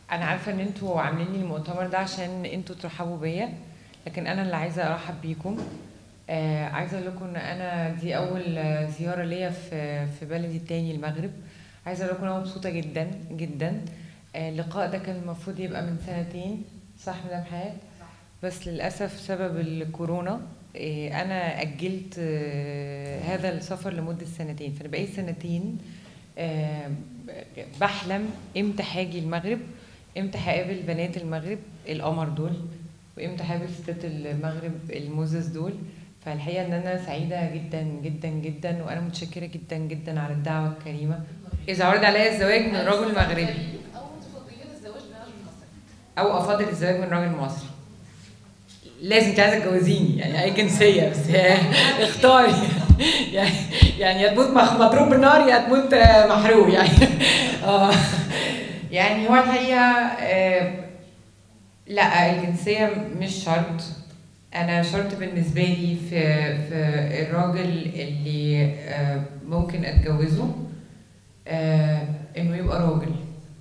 انا عارفه ان انتوا عاملين لي المؤتمر ده عشان انتوا ترحبوا بيا لكن انا اللي عايزه ارحب بيكم آه عايزه اقول لكم ان انا دي اول آه، زياره ليا في في بلدي التاني المغرب عايزه اقول لكم انا مبسوطه جدا جدا آه اللقاء ده كان المفروض يبقى من سنتين صح مدام حياه بس للاسف بسبب الكورونا آه انا اجلت آه هذا السفر لمده سنتين فانا بقيت سنتين آه بحلم امتى هاجي المغرب امتى هقابل بنات المغرب القمر دول وامتى هقابل ستات المغرب الموزز دول فالحقيقه ان انا سعيده جدا جدا جدا وانا متشكره جدا جدا على الدعوه الكريمه اذا عرض عليا الزواج من رجل مغربي او تفضليات الزواج من رجل مصري او افضل الزواج من راجل مصري لازم انت عايزه تجوزيني يعني اي جنسيه بس اختاري يعني يعني يا تموت مخ- مضروب بالنار يا تموت آه، محروق يعني اه يعني هو الحقيقه آه، لا الجنسيه مش شرط انا شرط بالنسبه لي في في الراجل اللي آه، ممكن اتجوزه آه، انه يبقى راجل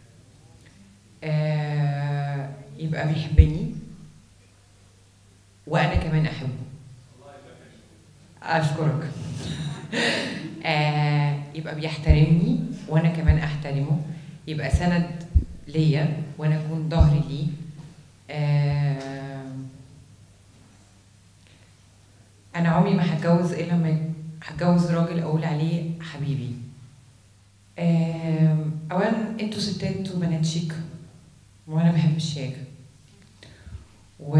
آه، يبقى بيحبني وانا كمان احبه اشكرك آه، يبقى بيحترمني وانا كمان احترمه يبقى سند ليا وانا اكون ظهري ليه آه، انا عمري ما هتجوز الا لما هتجوز راجل اقول عليه حبيبي آم، اولا انتوا ستات وبنات شيك وانا بحب الشياكه و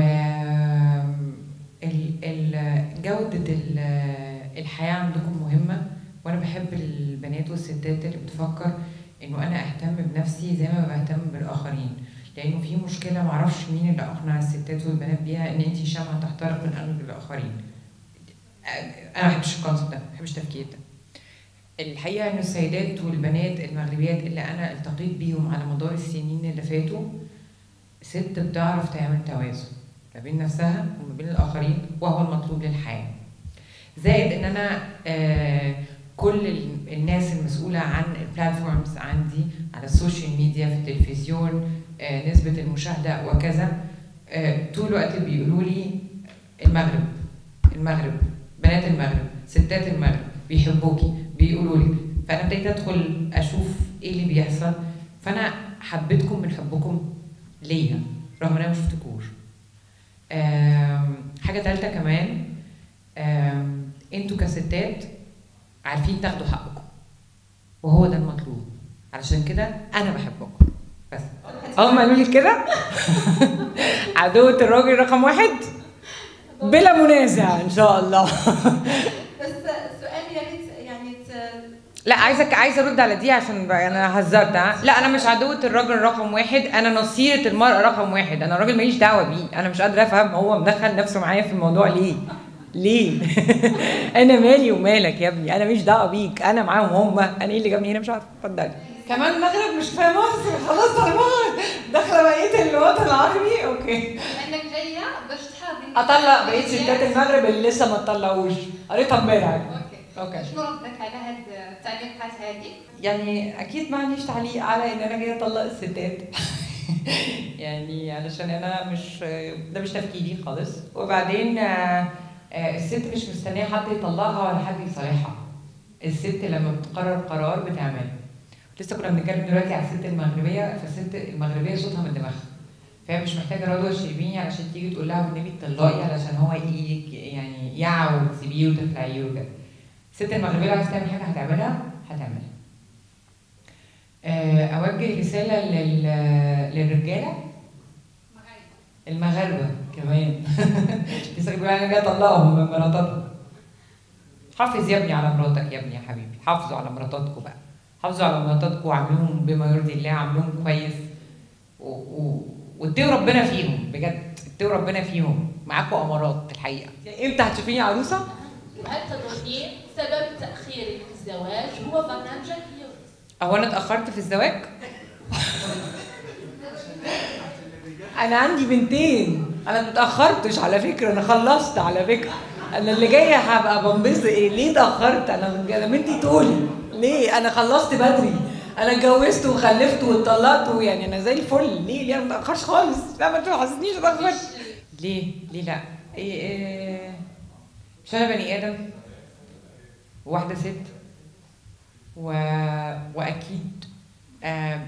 ال- ال- جودة ال- الحياة عندكم مهمة وأنا بحب البنات والستات اللي بتفكر إنه أنا أهتم بنفسي زي ما بهتم بالآخرين لأنه في مشكلة معرفش مين اللي أقنع الستات والبنات بيها إن أنتي شمعة تحترق من قلب الآخرين أنا ما بحبش الكونسيبت ده ما بحبش التفكير ده الحقيقة إن السيدات والبنات المغربيات اللي أنا التقيت بيهم على مدار السنين اللي فاتوا ست بتعرف تعمل توازن ما بين نفسها وما بين الآخرين وهو المطلوب للحياة زائد إن أنا آه كل ال- الناس المسؤولة عن البلاتفورمز عندي على السوشيال ميديا في التلفزيون آه نسبة المشاهدة وكذا آه طول الوقت بيقولوا لي المغرب المغرب بنات المغرب ستات المغرب بيحبوكي بيقولوا لي فانا ابتديت ادخل اشوف ايه اللي بيحصل فانا حبيتكم من حبكم ليا رغم ان انا ما شفتكوش آم، حاجه ثالثه كمان آم، انتوا كستات عارفين تاخدوا حقكم وهو ده المطلوب علشان كده انا بحبكم بس اول ما قالوا لي كده عدوة الراجل رقم واحد بلا منازع ان شاء الله بس سؤال يا ريت يعني ت- لا عايزك عايزه ارد على دي عشان بقى انا هزرت ها لا انا مش عدوة الراجل رقم واحد انا نصيرة المرأة رقم واحد انا راجل ماليش دعوة بيه انا مش قادرة افهم هو مدخل نفسه معايا في الموضوع ليه ليه انا مالي ومالك يا ابني انا مش دعوة بيك انا معاهم هم انا ايه اللي جابني هنا مش عارفة اتفضلي كمان المغرب مش فاهم مصر خلاص المغرب داخله بقيه الوطن العربي اوكي بما انك جايه باش تحاضري اطلق بقيه ستات المغرب اللي لسه ما اتطلقوش قريتها امبارح اوكي اوكي شنو ردك على هاد التعليقات هذه؟ يعني اكيد ما عنديش تعليق على ان انا جايه اطلق الستات يعني علشان انا مش ده مش تفكيري خالص وبعدين آه، آه، الست مش مستنيه حد يطلقها ولا حد يصالحها الست لما بتقرر قرار بتعمله لسه كنا بنتكلم دلوقتي على الست المغربيه فالست المغربيه صوتها من دماغها فهي مش محتاجه رضوى الشربيني علشان تيجي تقول لها والنبي اتطلقي علشان هو ي- يعني يعو وتسيبيه وتخلعيه وكده الست المغربيه لو عايزه تعمل حاجه هتعملها هتعملها آه، اوجه رساله لل- للرجاله المغاربه كمان لسه بيقولوا انا جاي اطلقهم من مراتاتهم حافظ يا ابني على مراتك يا ابني يا حبيبي حافظوا على مراتاتكم بقى حافظوا على مراتاتكم وعاملوهم بما يرضي الله عاملوهم كويس و... و... واتقوا ربنا فيهم بجد اتقوا ربنا فيهم معاكم امارات الحقيقه امتى هتشوفيني عروسه؟ هل تظنين سبب تأخيرك في الزواج هو برنامجك يورث؟ هو انا اتاخرت في الزواج انا عندي بنتين انا ما اتاخرتش على فكره انا خلصت على فكره انا اللي جايه هبقى بنبسط ايه ليه اتاخرت انا انا بنتي تقولي ليه انا خلصت بدري انا اتجوزت وخلفت واتطلقت ويعني انا زي الفل ليه ليه ما متاخرش خالص لا ما تحسسنيش اتاخرت ليه ليه لا إيه إيه مش انا بني ادم واحده ست و... واكيد آه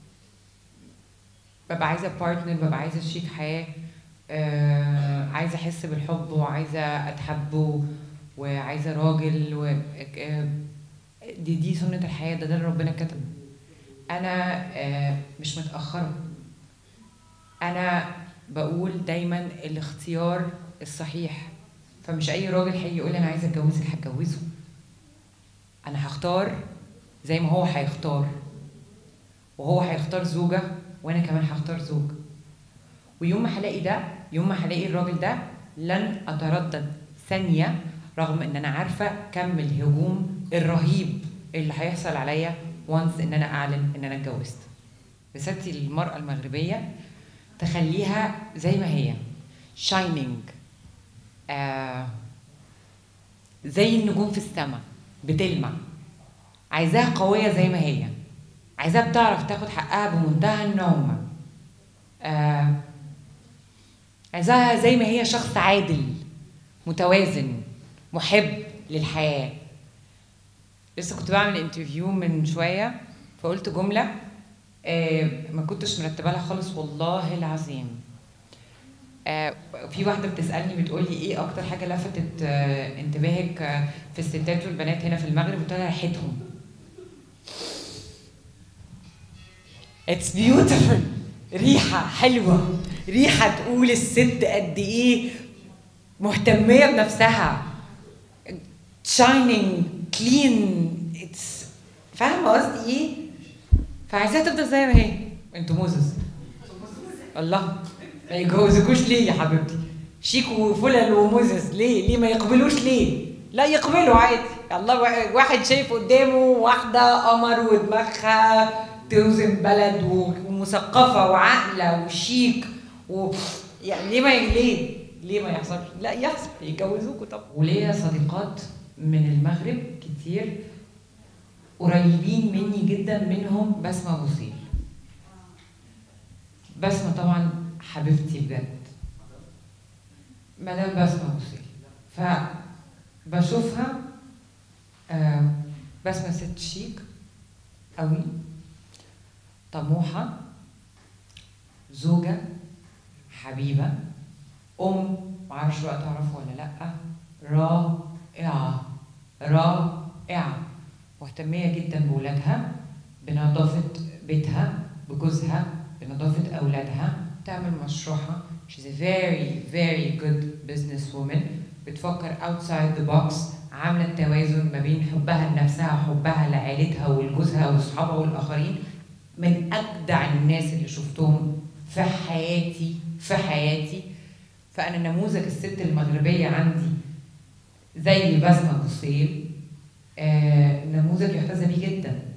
ببقى عايزه بارتنر ببقى عايزه شريك حياه آه عايزه احس بالحب وعايزه اتحب وعايزه راجل و... آه دي دي سنه الحياه ده ده اللي ربنا كتبه انا آه مش متاخره انا بقول دايما الاختيار الصحيح فمش اي راجل هيجي يقول لي انا عايزه اتجوزك هتجوزه انا هختار زي ما هو هيختار وهو هيختار زوجه وانا كمان هختار زوج ويوم ما هلاقي ده يوم ما هلاقي الراجل ده لن اتردد ثانيه رغم ان انا عارفه كم الهجوم الرهيب اللي هيحصل عليا وانس ان انا اعلن ان انا اتجوزت رسالتي للمراه المغربيه تخليها زي ما هي شاينينج آه زي النجوم في السماء بتلمع عايزاها قوية زي ما هي عايزاها بتعرف تاخد حقها بمنتهى النعومة آه عايزاها زي ما هي شخص عادل متوازن محب للحياة لسه كنت بعمل انترفيو من شوية فقلت جملة آه ما كنتش مرتبه لها خالص والله العظيم آه في واحده بتسالني بتقول لي ايه اكتر حاجه لفتت آه انتباهك آه في الستات والبنات هنا في المغرب قلت لها ريحتهم اتس بيوتيفول ريحه حلوه ريحه تقول الست قد ايه مهتميه بنفسها شاينينج كلين اتس فاهمه قصدي ايه فعايزاها تفضل زي ما هي انتوا موزز الله ما يجوزكوش ليه يا حبيبتي شيك وفلل وموزز ليه ليه ما يقبلوش ليه لا يقبلوا عادي الله واحد شايف قدامه واحدة قمر ودماغها توزن بلد ومثقفة وعاقلة وشيك و يعني ليه ما ليه ليه ما يحصلش؟ لا يحصل يتجوزوكوا طبعا وليا صديقات من المغرب كتير قريبين مني جدا منهم بسمة بوصيل بسمة طبعا حبيبتي بجد مدام بسمة بوصيل فبشوفها آه بسمة ست شيك قوي طموحة زوجة حبيبة أم معرفش بقى تعرفوا ولا لأ رائعة رائعة مهتمية جدا بولادها بنظافة بيتها بجوزها بنظافة أولادها تعمل مشروعها she's a very very good business woman بتفكر outside the box عاملة التوازن ما بين حبها لنفسها وحبها لعائلتها ولجوزها وأصحابها والآخرين من أجدع الناس اللي شفتهم في حياتي في حياتي فأنا نموذج الست المغربية عندي زي بسمة بوصيل آه نموذج يحتذى بيه جدا